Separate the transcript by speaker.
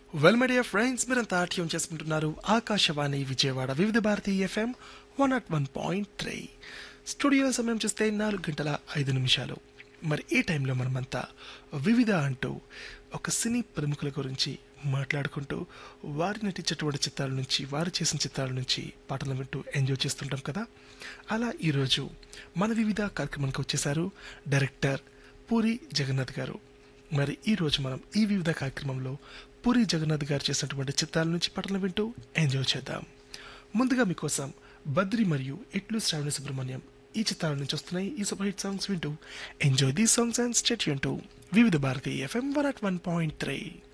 Speaker 1: well media friends మీరంతా tune చేసుకుంటున్నారు Akashvani Vijayawada Vividh Bharati FM one nought one point three studio సమయం చూస్తే నాలుగు గంటల ఐదు నిమిషాలు మరి ఈ టైంలో మనమంతా వివిధ అంటూ ఒక సినీ ప్రముఖుల గురించి మాట్లాడుకుంటూ వారి నటించేటువంటి చిత్రాల నుంచి వారు చేసిన చిత్రాల నుంచి పాటలు వింటూ ఎంజాయ్ చేస్తుంటాం కదా అలా ఈరోజు మన వివిధ కార్యక్రమానికి వచ్చేసారు డైరెక్టర్ పూరి జగన్నాథ్ గారు మరి ఈ రోజు మనం ఈ వివిధ కార్యక్రమంలో పూరి జగన్నాథ్ గారు చేసినటువంటి చిత్రాల నుంచి పాటలు వింటూ ఎంజాయ్ చేద్దాం ముందుగా మీకోసం బద్రి మరియు ఇట్లు శ్రావణ సుబ్రహ్మణ్యం ఈ చిత్రాల నుంచి వస్తున్నాయి ఈ సూపర్ హిట్ సాంగ్స్ వింటూ enjoy the songs and state వింటూ Vividh Bharati FM one at one point three